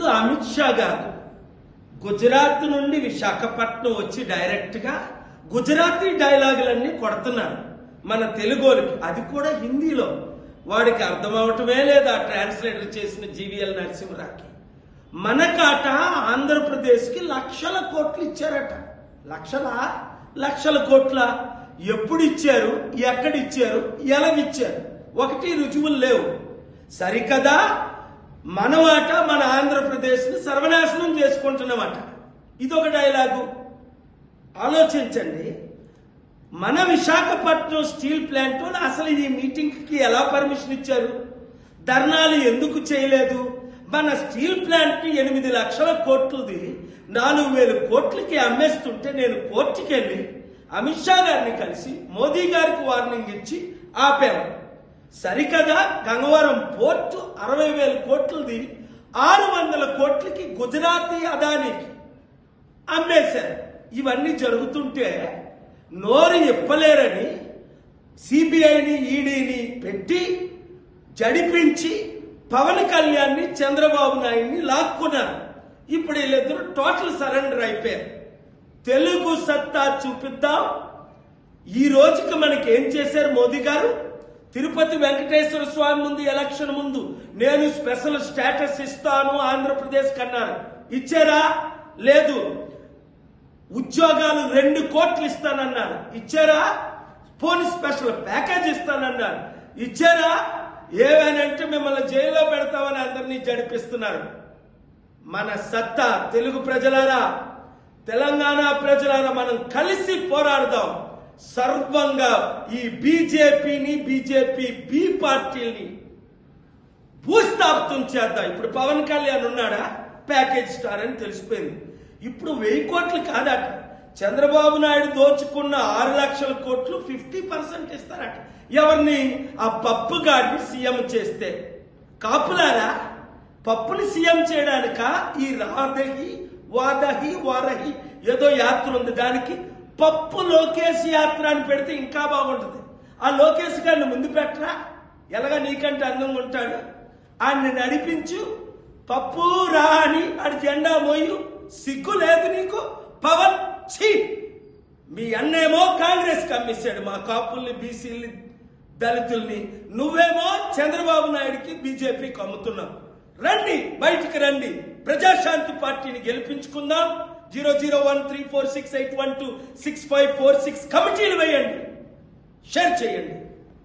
ఇప్పుడు అమిత్ షా గారు గుజరాత్ నుండి విశాఖపట్నం వచ్చి డైరెక్ట్గా గుజరాతీ డైలాగులన్నీ కొడుతున్నారు మన తెలుగోళ్ళకి అది కూడా హిందీలో వాడికి అర్థం అవటమే లేదా ట్రాన్స్లేటర్ చేసిన జీవీఎల్ నరసింహరావుకి మన కాట ఆంధ్రప్రదేశ్కి లక్షల కోట్లు ఇచ్చారట లక్షల లక్షల కోట్ల ఎప్పుడు ఇచ్చారు ఎక్కడ ఇచ్చారు ఎలా ఇచ్చారు ఒకటి రుజువులు లేవు సరికదా మన మాట మన ఆంధ్రప్రదేశ్ని సర్వనాశనం చేసుకుంటున్నమాట ఇదొక డైలాగు ఆలోచించండి మన విశాఖపట్నం స్టీల్ ప్లాంట్ వాళ్ళు అసలు ఈ మీటింగ్కి ఎలా పర్మిషన్ ఇచ్చారు ధర్నాలు ఎందుకు చేయలేదు మన స్టీల్ ప్లాంట్ ఎనిమిది లక్షల కోట్లది నాలుగు వేల కోట్లకి అమ్మేస్తుంటే నేను కోర్టుకి వెళ్ళి అమిత్ షా గారిని కలిసి మోదీ గారికి వార్నింగ్ ఇచ్చి ఆపాము సరికదా గంగవరం పోర్టు అరవై వేల కోట్లది ఆరు వందల కోట్లకి గుజరాతీ అదానికి అమ్మేశారు ఇవన్నీ జరుగుతుంటే నోరు ఇప్పలేరని సిబిఐని ఈడీని పెట్టి జడిపించి పవన్ కళ్యాణ్ని చంద్రబాబు నాయుడిని లాక్కున్నారు ఇప్పుడు వీళ్ళిద్దరూ టోటల్ సరెండర్ అయిపోయారు తెలుగు సత్తా చూపిద్దాం ఈ రోజుకి మనకి ఏం చేశారు మోదీ గారు తిరుపతి వెంకటేశ్వర స్వామి ముందు ఎలక్షన్ ముందు నేను స్పెషల్ స్టేటస్ ఇస్తాను ఆంధ్రప్రదేశ్ కన్నారు ఇచ్చారా లేదు ఉద్యోగాలు రెండు కోట్లు ఇస్తానన్నారు ఇచ్చారా పోనీ స్పెషల్ ప్యాకేజ్ ఇస్తానన్నారు ఇచ్చారా ఏవనంటే మిమ్మల్ని జైల్లో పెడతామని అందరినీ జడిపిస్తున్నారు మన సత్తా తెలుగు ప్రజలారా తెలంగాణ ప్రజలారా మనం కలిసి పోరాడదాం సర్వంగా ఈ బీజేపీని బీజేపీ బి పార్టీని భూస్థాపితం చేద్దాం ఇప్పుడు పవన్ కళ్యాణ్ ఉన్నాడా ప్యాకేజ్ స్టార్ అని తెలిసిపోయింది ఇప్పుడు వెయ్యి కోట్లు కాదట చంద్రబాబు నాయుడు దోచుకున్న ఆరు లక్షల కోట్లు ఫిఫ్టీ పర్సెంట్ ఇస్తారట ఎవరిని ఆ పప్పు గాడిని సీఎం చేస్తే కాపులారా పప్పుని సీఎం చేయడానిక ఈ రాదహి వాదహి వారహి ఏదో యాత్ర ఉంది దానికి పప్పు లోకేష్ యాత్ర అని పెడితే ఇంకా బాగుంటుంది ఆ లోకేష్ గారిని ముందు పెట్టరా ఎలాగా నీకంటే అందంగా ఉంటాడు ఆయన్ని నడిపించు పప్పు రా అని ఆడి జెండా మోయు సిగ్గు లేదు నీకు పవన్ ఛీ మీ అన్నేమో కాంగ్రెస్ కమ్మిస్తాడు మా కాపుల్ని బీసీల్ని దళితుల్ని నువ్వేమో చంద్రబాబు నాయుడికి బీజేపీకి అమ్ముతున్నావు రండి బయటికి రండి ప్రజాశాంతి పార్టీని గెలిపించుకుందాం zero zero one three four six eight one two six five four six కమిటీలు వేయండి షేర్ చేయండి